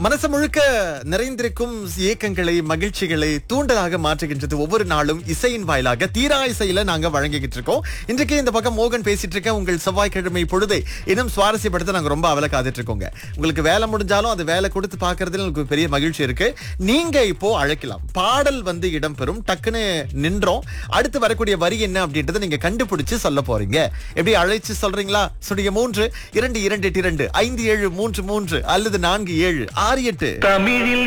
மனசு முழுக்க நிறைந்திருக்கும் இயக்கங்களை மகிழ்ச்சிகளை தூண்டலாக மாற்றுகின்றது ஒவ்வொரு நாளும் இசையின் வாயிலாக தீரா இசையில நாங்க வழங்கிக்கிட்டு இருக்கோம் இன்றைக்கு இந்த பக்கம் மோகன் பேசிட்டு இருக்கேன் உங்கள் செவ்வாய்க்கிழமை பொழுதை இன்னும் சுவாரஸ்யப்படுத்த நாங்க ரொம்ப அவல காத்துட்டு இருக்கோங்க உங்களுக்கு வேலை முடிஞ்சாலும் அது வேலை கொடுத்து பாக்குறதுல எனக்கு பெரிய மகிழ்ச்சி இருக்கு நீங்க இப்போ அழைக்கலாம் பாடல் வந்து இடம்பெறும் டக்குன்னு நின்றோம் அடுத்து வரக்கூடிய வரி என்ன அப்படின்றத நீங்க கண்டுபிடிச்சு சொல்ல போறீங்க எப்படி அழைச்சு சொல்றீங்களா சுடிய மூன்று இரண்டு இரண்டு எட்டு இரண்டு ஐந்து ஏழு மூன்று மூன்று அல்லது நான்கு ஏழு ஆறு எட்டு தமிழில்